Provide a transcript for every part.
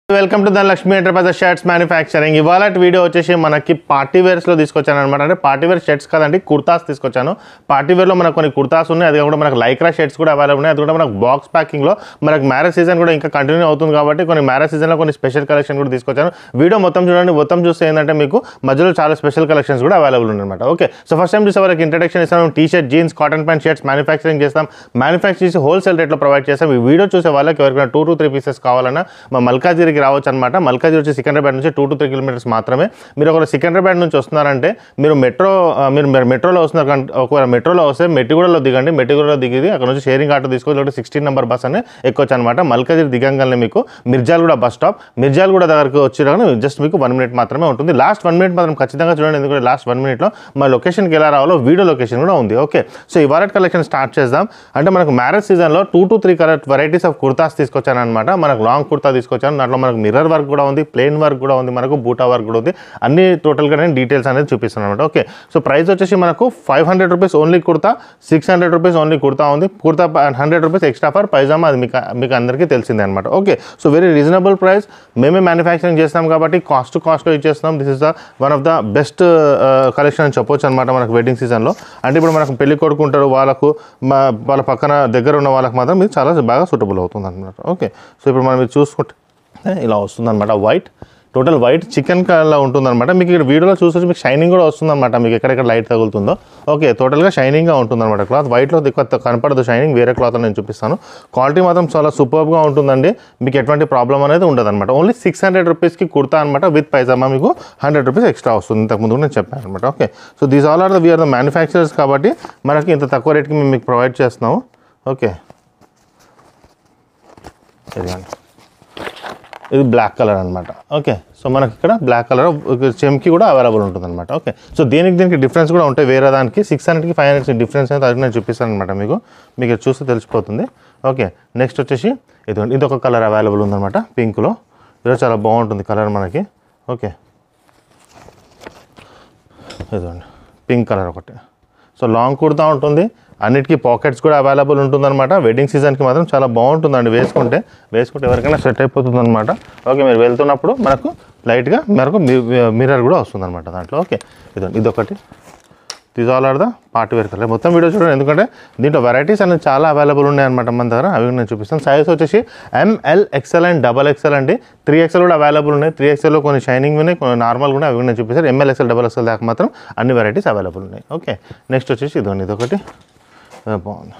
Welcome to the Lakshmi enterprises shirts manufacturing ఇవాళ video వచ్చేసి మనకి పార్టీ వేర్స్లో తీసుకొచ్చాను అనమాట అంటే పార్టీ వేర్ షర్ట్స్ కదండి కుర్తాస్ తీసుకొచ్చాను పార్టీ వేర్లో మనకు కొన్ని కుర్తాస్ ఉన్నాయి అది కూడా మనకు లైక్రా షర్ట్స్ కూడా అవైలబుల్ ఉన్నాయి అది కూడా మనకు బాక్స్ ప్యాకింగ్లో మనకు మ్యారేజ్ సీజన్ కూడా ఇంకా కంటిన్యూ అవుతుంది కాబట్టి కొన్ని మ్యారేజ్ సీజన్లో కొన్ని స్పెషల్ కలెక్షన్ కూడా తీసుకొచ్చాను వీడియో మొత్తం చూడండి మొత్తం చూస్తే ఏంటంటే మీకు మధ్యలో చాలా స్పెషల్ కలెక్షన్స్ కూడా అవైలబుల్ ఉన్నాయన్నమాట ఓకే సో ఫస్ట్ టైం చూసే వరకు ఇంట్రడక్షన్ ఇస్తాం T shirt jeans cotton pant shirts manufacturing చేస్తాం మ్యానుఫ్యాక్చర్ చేసి హోల్సేల్ రేట్లో ప్రొవైడ్ చేస్తాం ఈ వీడియో చూసే వాళ్ళకి ఎవరికైనా టూ టు త్రీ పీసెస్ కావాలన్నా మా మల్కాజిరికి రావచ్చు అనమాట మల్కాజిరి వచ్చి సికింద్రాబాద్ నుంచి టూ టు త్రీ కిలోమీటర్స్ మాత్రమే మీరు ఒకవేళ సికింద్రాబాద్ నుంచి వస్తున్నారంటే మీరు మెట్రో ఆ, మీరు మీరు మెట్రోలో వస్తున్నారు కంటే ఒకవేళ మెట్రోలో వస్తే మెట్టిగూడలో దిగండి మెట్టిగూడలో దిగి అక్కడ నుంచి షేరింగ్ ఆటో తీసుకోవచ్చు లేకపోతే సిక్స్టీన్ నెంబర్ బస్ అని ఎక్కొచ్చు అనమాట మల్కాజిరి దిగంగానే మీకు మిర్జాల్గూడ బస్ స్టాప్ మిర్జాల్గూడ దగ్గరకు వచ్చి జస్ట్ మీకు వన్ మినిట్ మాత్రమే ఉంటుంది లాస్ట్ వన్ మినిట్ మాత్రం ఖచ్చితంగా చూడండి ఎందుకంటే లాస్ట్ వన్ మినిట్లో మా లొకేషన్కి ఎలా రావాలో వీడియో లొకేషన్ కూడా ఉంది ఓకే సో ఈ వాలెట్ కలెక్షన్ స్టార్ట్ చేద్దాం అంటే మనకు మ్యారేజ్ సీజన్లో two to three colour varieties of kurtas తీసుకొచ్చాను అనమాట మనకు లాంగ్ కుర్తా తీసుకొచ్చాను దాంట్లో మనకు మిర్రర్ వర్క్ కూడా ఉంది ప్లేన్ వర్క్ కూడా ఉంది మనకు బూటా వర్క్ కూడా ఉంది అన్ని టోటల్గా నేను డీటెయిల్స్ అనేది చూపిస్తాను అనమాట ఓకే సో ప్రైస్ వచ్చేసి మనకు five hundred rupees only kurta six hundred rupees only kurta ఉంది kurta hundred rupees extra for pyjama అది మీకు మీకు అందరికీ తెలిసిందే అనమాట okay so very reasonable price మేమే మ్యానుఫ్యాక్చరింగ్ చేస్తాం కాబట్టి కాస్ట్ కాస్ట్లో ఇచ్చేస్తున్నాం this is the one of the best collection అని చెప్పొచ్చు అనమాట మనకు వెడ్డింగ్ సీజన్లో అంటే ఇప్పుడు మనకు పెళ్లి కొడుకుంటారు వాళ్ళకు మా వాళ్ళ పక్కన దగ్గర ఉన్న వాళ్ళకి మాత్రం ఇది చాలా బాగా సూటబుల్ అవుతుంది అనమాట ఓకే సో ఇప్పుడు మనం ఇది చూసుకుంటే ఇలా వస్తుంది అనమాట వైట్ టోటల్ వైట్ చికెన్ కలర్లో ఉంటుందన్నమాట మీకు ఇక్కడ వీడియోలో చూసి మీకు షైనింగ్ కూడా వస్తుందన్నమాట మీకు ఎక్కడెక్కడ లైట్ తగులుతుందో ఓకే టోటల్గా షైనింగ్గా ఉంటుందన్నమాట క్లాత్ వైట్లో ఎక్కువ కనపడదు షైనింగ్ వేరే క్లాత్ నేను చూపిస్తాను క్వాలిటీ మాత్రం చాలా సూపర్గా ఉంటుందండి మీకు ఎటువంటి ప్రాబ్లం అనేది ఉండదు అనమాట ఓన్లీ సిక్స్ హండ్రెడ్ రూపీస్కి కుర్తా అనమాట విత్ పైజామా మీకు హండ్రెడ్ రూపీస్ ఎక్స్ట్రా వస్తుంది ఇంతకుముందు నేను చెప్పాను అనమాట okay so these all are the we are the manufacturers కాబట్టి మనకి ఇంత తక్కువ రేట్కి మేము మీకు ప్రొవైడ్ చేస్తున్నాము ఓకే ఇదిగోండి ఇది బ్లాక్ కలర్ అనమాట ఓకే సో మనకి ఇక్కడ బ్లాక్ కలర్ చెమ్కి కూడా అవైలబుల్ ఉంటుంది అనమాట ఓకే సో దీనికి దీనికి డిఫరెన్స్ కూడా ఉంటాయి వేరే దానికి సిక్స్ హండ్రెడ్కి ఫైవ్ హండ్రెడ్కి డిఫరెన్స్ అయితే అది నేను చూపిస్తాను అనమాట మీకు మీకు ఇది చూస్తే తెలిసిపోతుంది ఓకే నెక్స్ట్ వచ్చేసి ఇది ఇది ఒక కలర్ అవైలబుల్ ఉందన్నమాట పింక్లో ఇది చాలా బాగుంటుంది కలర్ మనకి ఓకే ఇదిగోండి పింక్ కలర్ ఒకటి సో లాంగ్ కుర్తా ఉంటుంది అన్నిటికీ పాకెట్స్ కూడా అవైలబుల్ ఉంటుందన్నమాట వెడ్డింగ్ సీజన్కి మాత్రం చాలా బాగుంటుందండి వేసుకుంటే వేసుకుంటే ఎవరికైనా సెట్ అయిపోతుంది అనమాట ఓకే మీరు వెళ్తున్నప్పుడు మనకు లైట్గా మనకు మిర్రర్ కూడా వస్తుందన్నమాట దాంట్లో ఓకే ఇదండి ఇదొకటి these all are the party wear colour మొత్తం వీడియో చూడండి ఎందుకంటే దీంట్లో వెరైటీస్ అనేది చాలా అవైలబుల్ ఉన్నాయి అనమాట మన దగ్గర అవి నేను చూపిస్తాను సైజ్ వచ్చేసి M L XL and double XL అండి త్రీ ఎక్సెల్ కూడా అవైలబుల్ ఉన్నాయి త్రీ ఎక్సెల్లో కొన్ని షైనింగ్ ఉన్నాయి కొన్ని నార్మల్ కూడా అవి నేను చూపిస్తాను ఎంఎల్ ఎక్సెల్ డబల్ ఎక్సెల్ దాకా మాత్రం అన్ని వెరైటీస్ అవైలబుల్ ఉన్నాయి ఓకే నెక్స్ట్ వచ్చేసి ఇదండి ఇదొకటి ఆ, బాగుంది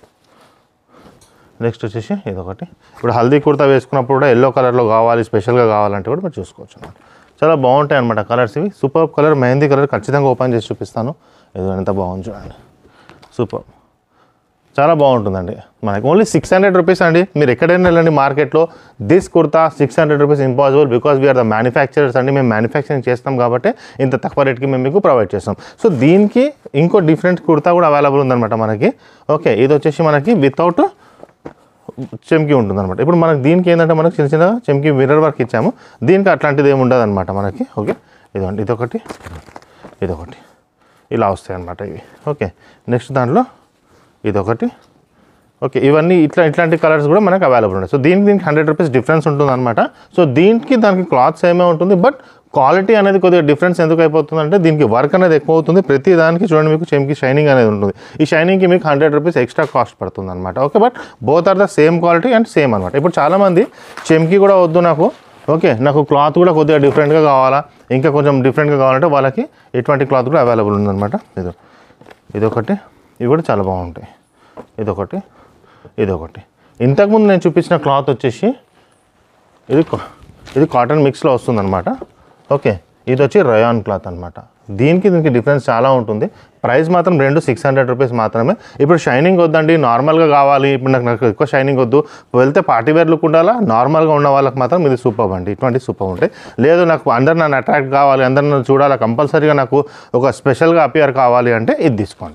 నెక్స్ట్ వచ్చేసి ఇదొకటి ఇప్పుడు హల్దీ కుర్తా వేసుకున్నప్పుడు కూడా ఎల్లో కలర్లో కావాలి స్పెషల్గా కావాలంటే కూడా మీరు చూసుకోవచ్చు అన్నమాట చాలా బాగుంటాయి అనమాట కలర్స్ ఇవి సూపర్ కలర్ మెహందీ కలర్ ఖచ్చితంగా ఓపెన్ చేసి చూపిస్తాను ఇది ఎంత బాగుంది చూడండి సూపర్ చాలా బాగుంటుందండి మనకి ఓన్లీ సిక్స్ హండ్రెడ్ రూపీస్ అండి మీరు ఎక్కడైనా వెళ్ళండి మార్కెట్లో this kurta six hundred rupees impossible because we are the manufacturers అండి మేము మ్యానుఫ్యాక్చరింగ్ చేస్తాం కాబట్టి ఇంత తక్కువ రేట్కి మేము మీకు ప్రొవైడ్ చేస్తాం సో దీనికి ఇంకో డిఫరెంట్ కుర్తా కూడా అవైలబుల్ ఉందన్నమాట మనకి ఓకే ఇది వచ్చేసి మనకి వితౌట్ చెమ్కి ఉంటుంది అనమాట ఇప్పుడు మనకి దీనికి ఏంటంటే మనకి చిన్న చిన్న చెమ్కి మిర్రర్ వర్క్ ఇచ్చాము దీనికి అట్లాంటిది ఏమి ఉండదు అనమాట మనకి ఓకే ఇదండి ఇదొకటి ఇదొకటి ఇలా వస్తాయి అనమాట ఇవి ఓకే నెక్స్ట్ దాంట్లో ఇదొకటి ఓకే ఇవన్నీ ఇట్లా ఇట్లాంటి కలర్స్ కూడా మనకు అవైలబుల్ ఉన్నాయి సో దీనికి దీనికి హండ్రెడ్ రూపీస్ డిఫరెన్స్ ఉంటుంది అనమాట సో దీనికి దానికి క్లాత్ సేమే ఉంటుంది బట్ క్వాలిటీ అనేది కొద్దిగా డిఫరెన్స్ ఎందుకు అయిపోతుంది అంటే దీనికి వర్క్ అనేది ఎక్కువ అవుతుంది ప్రతి దానికి చూడండి మీకు చెమ్కి షైనింగ్ అనేది ఉంటుంది ఈ షైనింగ్కి మీకు హండ్రెడ్ రూపీస్ ఎక్స్ట్రా కాస్ట్ పడుతుంది అనమాట okay but both are the same quality and same అనమాట ఇప్పుడు చాలామంది చెమ్కి కూడా వద్దు నాకు ఓకే నాకు క్లాత్ కూడా కొద్దిగా డిఫరెంట్గా కావాలా ఇంకా కొంచెం డిఫరెంట్గా కావాలంటే వాళ్ళకి ఎటువంటి క్లాత్ కూడా అవైలబుల్ ఉందన్నమాట ఇది ఇదొకటి ఇవి కూడా చాలా బాగుంటాయి ఇదొకటి ఇదొకటి ఇంతకుముందు నేను చూపించిన క్లాత్ వచ్చేసి ఇది కా- ఇది కాటన్ మిక్స్లో వస్తుందన్నమాట ఓకే ఇది వచ్చి రయాన్ క్లాత్ అనమాట దీనికి దీనికి డిఫరెన్స్ చాలా ఉంటుంది ప్రైస్ మాత్రం రెండు సిక్స్ హండ్రెడ్ రూపీస్ మాత్రమే ఇప్పుడు షైనింగ్ వద్దండి నార్మల్గా కావాలి ఇప్పుడు నాకు నాకు ఎక్కువ షైనింగ్ వద్దు వెళ్తే పార్టీ వేర్ లుక్ ఉండాలా నార్మల్గా ఉన్న వాళ్ళకి మాత్రం ఇది సూపర్ అండి ఇటువంటి సూపర్ ఉంటాయి లేదు నాకు అందరు నన్ను అట్రాక్ట్ కావాలి అందరు నన్ను చూడాలి కంపల్సరీగా నాకు ఒక స్పెషల్గా అపియర్ కావాలి అంటే ఇది తీసుకోండి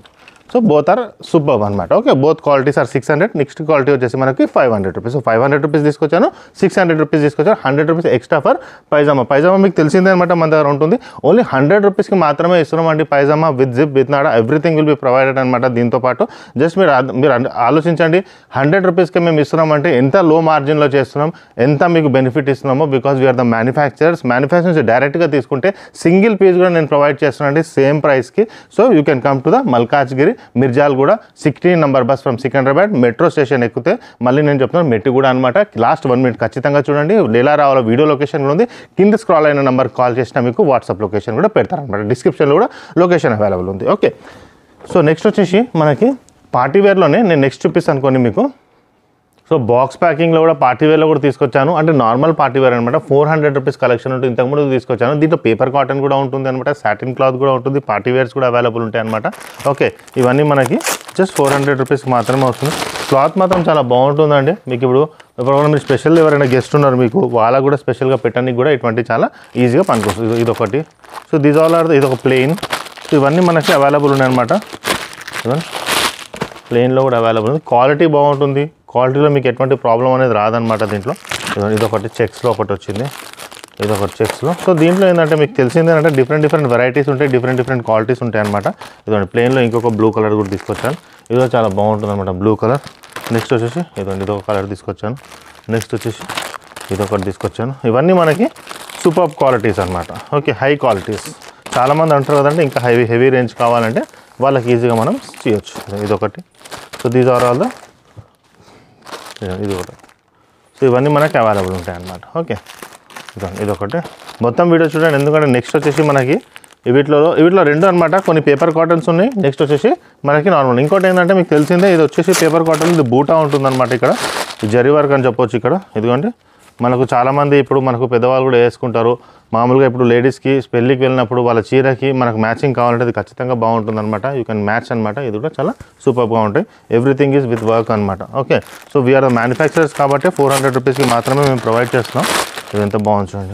సో బోత్ ఆర్ సూపర్ అనమాట okay both qualities are six hundred next quality వచ్చేసి మనకి five hundred rupees so five hundred rupees తీసుకొచ్చాను సిక్స్ హండ్రెడ్ రూపీస్ తీసుకొచ్చాను hundred rupees extra for pyjama pyjama మీకు తెలిసిందే అనమాట మన దగ్గర ఉంటుంది ఓన్లీ హండ్రెడ్ రూపీస్కి మాత్రమే ఇస్తున్నాం అండి pyjama with zip with nada everything will be provided అనమాట దీంతో పాటు జస్ట్ మీరు ఆ- మీరు అన్- ఆలోచించండి హండ్రెడ్ రూపీస్కి మేము ఇస్తున్నామంటే ఎంత లో మార్జిన్లో చేస్తున్నాం ఎంత మీకు బెనిఫిట్ ఇస్తున్నామో because we are the manufacturers manufacturers డైరెక్ట్గా తీసుకుంటే సింగిల్ పీస్ కూడా నేను ప్రొవైడ్ చేస్తున్నాను అండి సేమ్ ప్రైస్కి so you can come to the Malkajgiri Mirjal కూడా sixteen number bus from Secunderabad metro station ఎక్కితే మళ్ళీ నేను చెప్తున్నాను మెట్టి కూడా అనమాట లాస్ట్ వన్ మినిట్ ఖచ్చితంగా చూడండి ఎలా రావాలో వీడియో లొకేషన్ కూడా ఉంది కింద స్క్రాల్ అయిన నెంబర్ కాల్ చేసినా మీకు వాట్సాప్ లొకేషన్ కూడా పెడతారనమాట డిస్క్రిప్షన్లో కూడా లొకేషన్ అవైలబుల్ ఉంది ఓకే సో నెక్స్ట్ వచ్చేసి మనకి పార్టీ వేర్లోనే నేను నెక్స్ట్ చూపిస్తాను అనుకోండి మీకు సో బాక్స్ ప్యాకింగ్లో కూడా పార్టీ వేర్లో కూడా తీసుకొచ్చాను అంటే నార్మల్ పార్టీ వేర్ అనమాట ఫోర్ హండ్రెడ్ రూపీస్ కలెక్షన్ ఉంటుంది ఇంతకుముందు తీసుకొచ్చాను దీంట్లో పేపర్ కాటన్ కూడా ఉంటుంది అనమాట సాటిన్ క్లాత్ కూడా ఉంటుంది పార్టీ వేర్స్ కూడా అవైలబుల్ ఉంటాయి అనమాట ఓకే ఇవన్నీ మనకి జస్ట్ ఫోర్ హండ్రెడ్ రూపీస్కి మాత్రమే వస్తుంది క్లాత్ మాత్రం చాలా బాగుంటుందండి మీకు ఇప్పుడు ఇప్పుడు మీరు స్పెషల్ ఎవరైనా గెస్ట్ ఉన్నారు మీకు వాళ్ళకు కూడా స్పెషల్గా పెట్టడానికి కూడా ఇటువంటి చాలా ఈజీగా పనికొస్తుంది ఇది- ఇది ఒకటి సో దీస్ ఆల్ ఆర్ ఇది ఒక ప్లెయిన్ సో ఇవన్నీ మనకి అవైలబుల్ ఉన్నాయి అనమాట ఇవన్నీ ప్లెయిన్లో కూడా అవైలబుల్ ఉంది క్వాలిటీ బాగుంటుంది క్వాలిటీలో మీకు ఎటువంటి ప్రాబ్లం అనేది రాదనమాట దీంట్లో ఇదిగోండి, ఇది ఒకటి చెక్స్లో ఒకటి వచ్చింది ఇది ఒకటి చెక్స్లో సో దీంట్లో ఏంటంటే మీకు తెలిసింది ఏంటంటే డిఫరెంట్ డిఫరెంట్ వెరైటీస్ ఉంటాయి డిఫరెంట్ డిఫరెంట్ క్వాలిటీస్ ఉంటాయి అనమాట ఇదిగోండి ప్లెయిన్లో ఇంకొక బ్లూ కలర్ కూడా తీసుకొచ్చాను ఇది కూడా చాలా బాగుంటుంది అనమాట బ్లూ కలర్ నెక్స్ట్ వచ్చేసి ఇదిగోండి ఇది ఒక కలర్ తీసుకొచ్చాను నెక్స్ట్ వచ్చేసి ఇది ఒకటి తీసుకొచ్చాను ఇవన్నీ మనకి సూపర్ క్వాలిటీస్ అనమాట ఓకే హై క్వాలిటీస్ చాలామంది అంటారు కదండి ఇంకా హెవీ హెవీ రేంజ్ కావాలంటే వాళ్ళకి ఈజీగా మనం చేయొచ్చు ఇది ఒకటి so these are all the ఇది ఒకటి సో ఇవన్నీ మనకి అవైలబుల్ ఉంటాయి అన్నమాట ఓకే ఇదిగోండి, ఇది ఒకటి మొత్తం వీడియో చూడండి ఎందుకంటే నెక్స్ట్ వచ్చేసి మనకి వీటిలో వీటిలో రెండు అనమాట కొన్ని పేపర్ కాటన్స్ ఉన్నాయి నెక్స్ట్ వచ్చేసి మనకి నార్మల్ ఇంకోటి ఏంటంటే మీకు తెలిసిందే ఇది వచ్చేసి పేపర్ కాటన్ ఇది బూటా ఉంటుందన్నమాట ఇక్కడ ఈ జరీ వర్క్ అని చెప్పొచ్చు ఇక్కడ ఇదిగోండి మనకు చాలామంది ఇప్పుడు మనకు పెద్దవాళ్ళు కూడా వేసుకుంటారు మామూలుగా ఇప్పుడు లేడీస్కి పెళ్ళికి వెళ్ళినప్పుడు వాళ్ళ చీరకి మనకు మ్యాచింగ్ కావాలంటే అది ఖచ్చితంగా బాగుంటుంది అనమాట యూ కెన్ మ్యాచ్ అనమాట ఇది కూడా చాలా సూపర్గా ఉంటాయి ఎవ్రీథింగ్ ఈజ్ విత్ వర్క్ అనమాట ఓకే సో వీఆర్ మ్యానుఫ్యాక్చరర్స్ కాబట్టి ఫోర్ హండ్రెడ్ రూపీస్కి మాత్రమే మేము ప్రొవైడ్ చేస్తున్నాం ఇది ఎంత బాగుంది చూడండి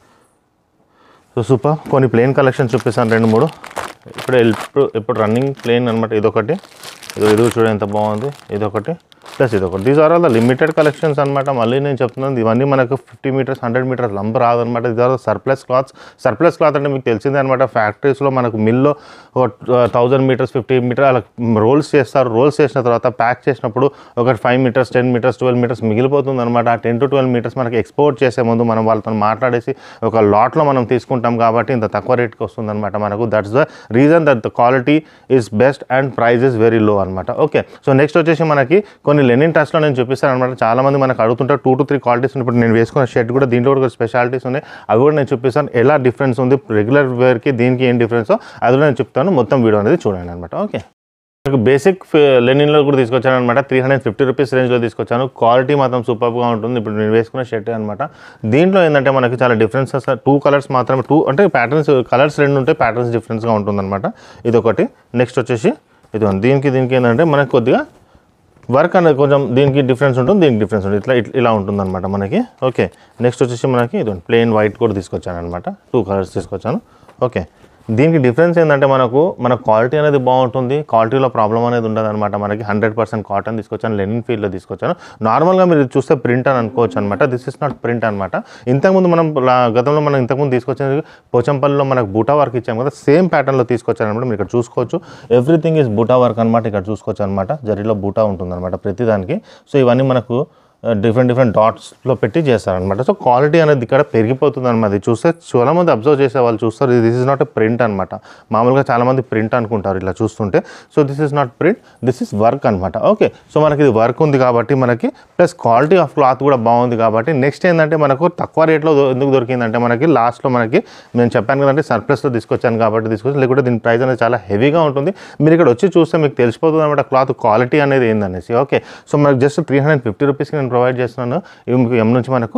సో సూపర్ కొన్ని ప్లేన్ కలెక్షన్ చూపిస్తాను రెండు మూడు ఇప్పుడు ఇప్పుడు ఇప్పుడు రన్నింగ్ ప్లేన్ అనమాట ఇదొకటి ఇది ఇది చూడండి ఎంత బాగుంది ఇదొకటి ప్లస్ ఇదొకటి these are all the limited collections అనమాట మళ్ళీ నేను చెప్తున్నాను ఇవన్నీ మనకు ఫిఫ్టీ మీటర్స్ హండ్రెడ్ మీటర్స్ లంబ రాదనమాట ఇది are surplus cloths surplus cloth అంటే మీకు తెలిసిందే అనమాట ఫ్యాక్టరీస్లో మనకు మిల్లో ఒక థౌజండ్ మీటర్స్ ఫిఫ్టీ మీటర్ అలా రోల్స్ చేస్తారు రోల్స్ చేసిన తర్వాత ప్యాక్ చేసినప్పుడు ఒక five metres ten metres twelve metres మిగిలిపోతుంది అనమాట ఆ టెన్ టు ట్వెల్వ్ మీటర్స్ మనకి ఎక్స్పోర్ట్ చేసే ముందు మనం వాళ్ళతో మాట్లాడేసి ఒక లాట్లో మనం తీసుకుంటాం కాబట్టి ఇంత తక్కువ రేట్కి వస్తుంది అనమాట మనకు that's the reason that the quality is best and price is very low అనమాట ఓకే సో నెక్స్ట్ వచ్చేసి మనకి కొన్ని లెనిన్ టచ్లో నేను చూపిస్తాను అనమాట చాలా మంది మనకు అడుగుతుంటారు టూ టు త్రీ క్వాలిటీస్ ఉన్నాయి ఇప్పుడు నేను వేసుకున్న షర్ట్ కూడా దీంట్లో కూడా స్పెషాలిటీస్ ఉన్నాయి అవి కూడా నేను చూపిస్తాను ఎలా డిఫరెన్స్ ఉంది రెగ్యులర్ వేర్కి దీనికి ఏం డిఫరెన్స్ అది కూడా నేను చెప్తాను మొత్తం వీడియో అనేది చూడండి అనమాట ఓకే నాకు బేసిక్ లెనిన్లో కూడా తీసుకొచ్చాను అనమాట త్రీ హండ్రెడ్ ఫిఫ్టీ రూపీస్ రేంజ్లో తీసుకొచ్చాను క్వాలిటీ మాత్రం సూపర్గా ఉంటుంది ఇప్పుడు నేను వేసుకున్న షర్ట్ అనమాట దీంట్లో ఏంటంటే మనకి చాలా డిఫరెన్సెస్ టూ కలర్స్ మాత్రమే టూ అంటే ప్యాటర్న్స్ కలర్స్ రెండు ఉంటాయి ప్యాటర్న్స్ డిఫరెన్స్గా ఉంటుందన్నమాట ఇది ఒకటి నెక్స్ట్ వచ్చేసి ఇది ఉంది. దీనికి దీనికి ఏంటంటే మనకి కొద్దిగా వర్క్ అనేది కొంచెం దీనికి డిఫరెన్స్ ఉంటుంది దీనికి డిఫరెన్స్ ఉంటుంది ఇట్లా ఇట్లా- ఇలా ఉంటుందన్నమాట మనకి ఓకే నెక్స్ట్ వచ్చేసి మనకి ఇది ప్లెయిన్ వైట్ కూడా తీసుకొచ్చాను అనమాట టూ కలర్స్ తీసుకొచ్చాను ఓకే దీనికి డిఫరెన్స్ ఏంటంటే మనకు మన క్వాలిటీ అనేది బాగుంటుంది క్వాలిటీలో ప్రాబ్లం అనేది ఉండదు అనమాట మనకి హండ్రెడ్ పర్సెంట్ కాటన్ తీసుకొచ్చాను లెనిన్ ఫీల్డ్లో తీసుకొచ్చాను నార్మల్గా మీరు ఇది చూస్తే ప్రింట్ అని అనుకోవచ్చు అనమాట దిస్ ఇస్ నాట్ ప్రింట్ అనమాట ఇంతకుముందు మనం లా- గతంలో మనం ఇంతకుముందు తీసుకొచ్చిన పోచంపల్లిలో మనకు బూటా వర్క్ ఇచ్చాం కదా సేమ్ ప్యాటర్న్లో తీసుకొచ్చాను అనమాట మీరు ఇక్కడ చూసుకోవచ్చు ఎవ్రీథింగ్ ఈజ్ బూటా వర్క్ అనమాట ఇక్కడ చూసుకోవచ్చు అనమాట జరీలో బూటా ఉంటుంది అనమాట ప్రతిదానికి సో ఇవన్నీ మనకు డిఫరెంట్ డిఫరెంట్ డాట్స్లో పెట్టి చేస్తారనమాట సో క్వాలిటీ అనేది ఇక్కడ పెరిగిపోతుంది అనమాట ఇది చూస్తే చాలా మంది అబ్జర్వ్ చేసే వాళ్ళు చూస్తారు this is not a print అనమాట మామూలుగా చాలా మంది ప్రింట్ అనుకుంటారు ఇలా చూస్తుంటే so this is not print this is work అనమాట ఓకే సో మనకి ఇది వర్క్ ఉంది కాబట్టి మనకి ప్లస్ క్వాలిటీ ఆఫ్ క్లాత్ కూడా బాగుంది కాబట్టి నెక్స్ట్ ఏంటంటే మనకు తక్కువ రేట్లో దొ- ఎందుకు దొరికిందంటే మనకి లాస్ట్లో మనకి నేను చెప్పాను కదంటే సర్ప్లస్లో తీసుకొచ్చాను కాబట్టి తీసుకొచ్చాను లేకుంటే దీని ప్రైస్ అనేది చాలా హెవీగా ఉంటుంది మీరు ఇక్కడ వచ్చి చూస్తే మీకు తెలిసిపోతుంది అనమాట క్లాత్ క్వాలిటీ అనేది ఏందనేసి ఓకే సో మనకు జస్ట్ త్రీ హండ్రెడ్ ఫిఫ్టీ రూపీస్కి నేను ప్రొవైడ్ చేస్తున్నాను ఇవి మీకు ఎం నుంచి మనకు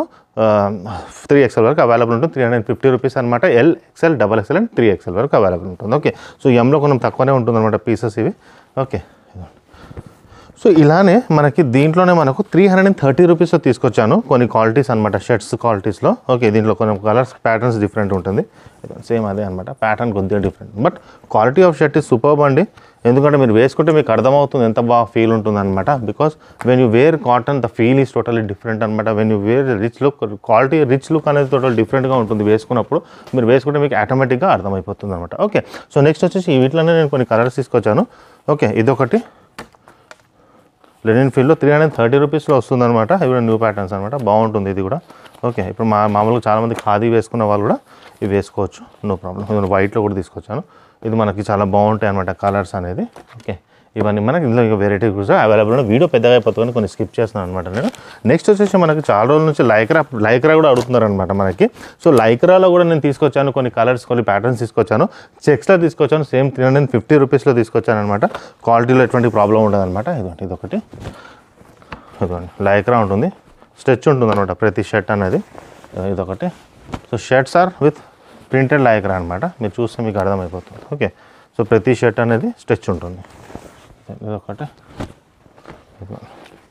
త్రీ ఎక్స్ఎల్ వరకు అవైలబుల్ ఉంటుంది త్రీ హండ్రెడ్ ఫిఫ్టీ రూపీస్ అనమాట L XL double XL and three XL వరకు అవైలబుల్ ఉంటుంది ఓకే సో ఎంలో కొంచెం తక్కువనే ఉంటుంది అనమాట పీసెస్ ఇవి ఓకే సో ఇలానే మనకి దీంట్లోనే మనకు త్రీ హండ్రెడ్ అండ్ థర్టీ రూపీస్లో తీసుకొచ్చాను కొన్ని క్వాలిటీస్ అనమాట షర్ట్స్ క్వాలిటీస్లో ఓకే దీంట్లో కొన్ని కలర్స్ ప్యాటర్న్స్ డిఫరెంట్ ఉంటుంది సేమ్ అదే అనమాట ప్యాటర్న్ కొద్దిగా different but quality of shirt is superb అండి ఎందుకంటే మీరు వేసుకుంటే మీకు అర్థమవుతుంది ఎంత బాగా ఫీల్ ఉంటుంది అనమాట because when you wear cotton the feel is totally different అనమాట when you wear rich look quality rich look అనేది టోటల్ డిఫరెంట్గా ఉంటుంది వేసుకున్నప్పుడు మీరు వేసుకుంటే మీకు ఆటోమేటిక్గా అర్థమైపోతుంది అనమాట ఓకే సో నెక్స్ట్ వచ్చేసి ఈ వీటిలోనే నేను కొన్ని కలర్స్ తీసుకొచ్చాను ఓకే ఇదొకటి లెనిన్ ఫీల్డ్లో త్రీ హండ్రెడ్ థర్టీ రూపీస్లో వస్తుంది అనమాట ఇవి న్యూ ప్యాటర్న్స్ అనమాట బాగుంటుంది ఇది కూడా ఓకే ఇప్పుడు మా మామూలుగా చాలామంది ఖాదీ వేసుకున్న వాళ్ళు కూడా ఇవి వేసుకోవచ్చు నో ప్రాబ్లం ఇది వైట్లో కూడా తీసుకొచ్చాను ఇది మనకి చాలా బాగుంటాయి అనమాట కలర్స్ అనేది ఓకే ఇవన్నీ మనకి ఇందులో ఇంకా వెరైటీ కూడా అవైలబుల్ ఉన్నాయి వీడియో పెద్దగా అయిపోతుంది కొన్ని స్కిప్ చేస్తున్నాను అనమాట నేను నెక్స్ట్ వచ్చేసి మనకి చాలా రోజుల నుంచి లైక్రా లైక్రా కూడా అడుగుతున్నారు అనమాట మనకి సో లైక్రాలో కూడా నేను తీసుకొచ్చాను కొన్ని కలర్స్ కొన్ని ప్యాటర్న్స్ తీసుకొచ్చాను చెక్స్లో తీసుకొచ్చాను సేమ్ త్రీ హండ్రెడ్ ఫిఫ్టీ రూపీస్లో తీసుకొచ్చాను అనమాట క్వాలిటీలో ఎటువంటి ప్రాబ్లం ఉండదు అనమాట ఇదొకటి ఇదొకటి ఇదిగోండి లైక్రా ఉంటుంది స్ట్రెచ్ ఉంటుంది అనమాట ప్రతి షర్ట్ అనేది ఇదొకటి so shirts are with printed lycra అనమాట మీరు చూస్తే మీకు అర్థమైపోతుంది ఓకే సో ప్రతి షర్ట్ అనేది స్ట్రెచ్ ఉంటుంది ఇదొకటి ఇదిగోండి.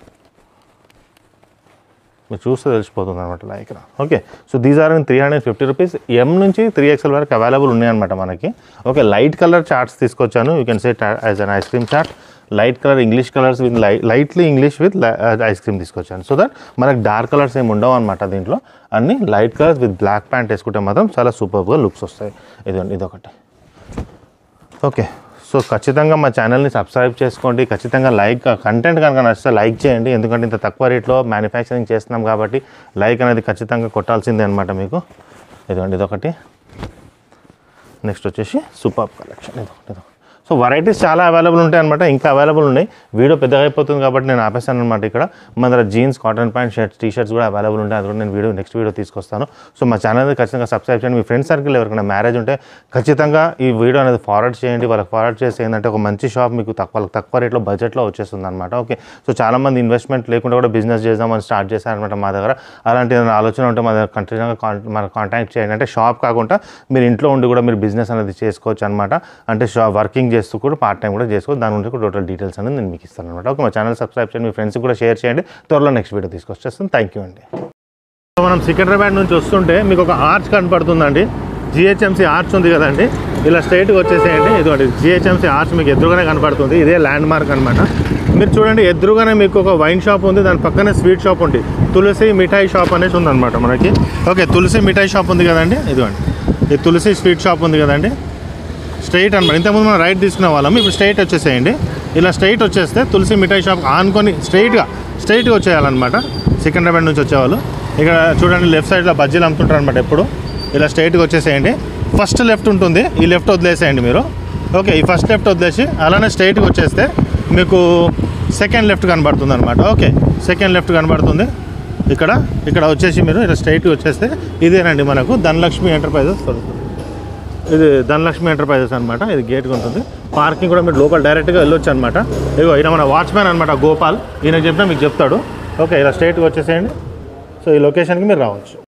మీరు చూస్తే తెలిసిపోతుంది అనమాట lycra okay so these are in three hundred fifty rupees M నుంచి త్రీ ఎక్స్ఎల్ వరకు అవైలబుల్ ఉన్నాయన్నమాట మనకి ఓకే లైట్ కలర్ చార్ట్స్ తీసుకొచ్చాను you can say as an ice cream chart light colour English colours with లై lightly English with ice cream తీసుకొచ్చాను so that మనకి dark colours ఏమి ఉండవు అనమాట దీంట్లో అన్ని light colours with black pant వేసుకుంటే మాత్రం చాలా సూపర్గా లుక్స్ వస్తాయి ఇదండి ఇదొకటి ఓకే సో ఖచ్చితంగా మా ఛానల్ని సబ్స్క్రైబ్ చేసుకోండి ఖచ్చితంగా లైక్ కంటెంట్ కనుక నచ్చితే లైక్ చేయండి ఎందుకంటే ఇంత తక్కువ రేట్లో మ్యానుఫ్యాక్చరింగ్ చేస్తున్నాం కాబట్టి లైక్ అనేది ఖచ్చితంగా కొట్టాల్సిందే అనమాట మీకు ఇదిగోండి ఇదొకటి నెక్స్ట్ వచ్చేసి సూపర్ కలెక్షన్ ఇదొకటి ఇదొకటి సో వెరైటీస్ చాలా అవైలబుల్ ఉంటాయి అనమాట ఇంకా అవైలబుల్ ఉన్నాయి వీడియో పెద్దగా అయిపోతుంది కాబట్టి నేను ఆపేస్తాను అనమాట ఇక్కడ మన దగ్గర jeans cotton pant shirts T shirts కూడా అవైలబుల్ ఉంటాయి అది కూడా నేను వీడియో నెక్స్ట్ వీడియో తీసుకొస్తాను సో మా ఛానల్ ఖచ్చితంగా సబ్స్క్రైబ్ చేయండి మీ ఫ్రెండ్ సర్కిల్ ఎవరికైనా మ్యారేజ్ ఉంటే ఖచ్చితంగా ఈ వీడియో అనేది ఫార్వర్డ్ చేయండి వాళ్ళకి ఫార్వర్డ్ చేసి ఏంటంటే ఒక మంచి షాప్ మీకు తక్కువ వాళ్ళకి తక్కువ రేట్లో బడ్జెట్లో వచ్చేస్తుంది అనమాట ఓకే సో చాలామంది ఇన్వెస్ట్మెంట్ లేకుండా కూడా బిజినెస్ చేద్దామని స్టార్ట్ చేశారనమాట మా దగ్గర అలాంటి ఏదైనా ఆలోచన ఉంటే మా దగ్గర కంటిన్యూగా మన కాంటాక్ట్ చేయండి అంటే షాప్ కాకుండా మీరు ఇంట్లో ఉండి కూడా మీరు బిజినెస్ అనేది చేసుకోవచ్చు అనమాట అంటే షాప్ వర్కింగ్ చేస్తూ కూడా పార్ట్ టైం కూడా చేసుకోవచ్చు దాని గురించి కూడా టోటల్ డీటెయిల్స్ అనేది నేను మీకు ఇస్తాను అనమాట ఓకే మా ఛానల్ సబ్స్క్రైబ్ చేయండి మీ ఫ్రెండ్స్కి కూడా షేర్ చేయండి త్వరలో నెక్స్ట్ వీడియో తీసుకొచ్చేస్తాను థ్యాంక్ యూ అండి సో మనం సికింద్రాబాద్ నుంచి వస్తుంటే మీకు ఒక ఆర్చ్ కనపడుతుందండి జిహెచ్ఎంసీ ఆర్చ్ ఉంది కదండి ఇలా స్ట్రైట్గా వచ్చేసేయండి ఇదిగోండి జిహెచ్ఎంసీ ఆర్చ్ మీకు ఎదురుగానే కనపడుతుంది ఇదే ల్యాండ్ మార్క్ అనమాట మీరు చూడండి ఎదురుగానే మీకు ఒక వైన్ షాప్ ఉంది దాని పక్కనే స్వీట్ షాప్ ఉంది తులసి మిఠాయి షాప్ అనేసి ఉందన్నమాట మనకి ఓకే తులసి మిఠాయి షాప్ ఉంది కదండి ఇదిగోండి ఈ తులసి స్వీట్ షాప్ ఉంది కదండి స్ట్రైట్ అనమాట ఇంతకుముందు మనం రైట్ తీసుకునే వాళ్ళం ఇప్పుడు స్ట్రైట్ వచ్చేసేయండి ఇలా స్ట్రైట్ వచ్చేస్తే తులసి మిఠాయి షాప్ ఆనుకొని స్ట్రైట్గా స్ట్రైట్గా వచ్చేయాలన్నమాట సికింద్రాబాద్ నుంచి వచ్చేవాళ్ళు ఇక్కడ చూడండి లెఫ్ట్ సైడ్లో బజ్జీలు అమ్ముతుంటారు అనమాట ఎప్పుడు ఇలా స్ట్రైట్గా వచ్చేసేయండి ఫస్ట్ లెఫ్ట్ ఉంటుంది ఈ లెఫ్ట్ వదిలేసేయండి మీరు ఓకే ఈ ఫస్ట్ లెఫ్ట్ వదిలేసి అలానే స్ట్రైట్గా వచ్చేస్తే మీకు సెకండ్ లెఫ్ట్ కనబడుతుంది అనమాట ఓకే సెకండ్ లెఫ్ట్ కనబడుతుంది ఇక్కడ ఇక్కడ వచ్చేసి మీరు ఇలా స్ట్రైట్గా వచ్చేస్తే ఇదేనండి మనకు ధనలక్ష్మి ఎంటర్ప్రైజెస్ దొరుకుతుంది ఇది ధనలక్ష్మి ఎంటర్ప్రైజెస్ అనమాట ఇది గేట్ ఉంటుంది పార్కింగ్ కూడా మీరు లోపల డైరెక్ట్గా వెళ్ళొచ్చు అనమాట ఇదిగో ఈయన మన వాచ్మ్యాన్ అనమాట గోపాల్ ఈయన చెప్పినా మీకు చెప్తాడు ఓకే ఇలా స్ట్రైట్గా వచ్చేసేయండి సో ఈ లొకేషన్కి మీరు రావచ్చు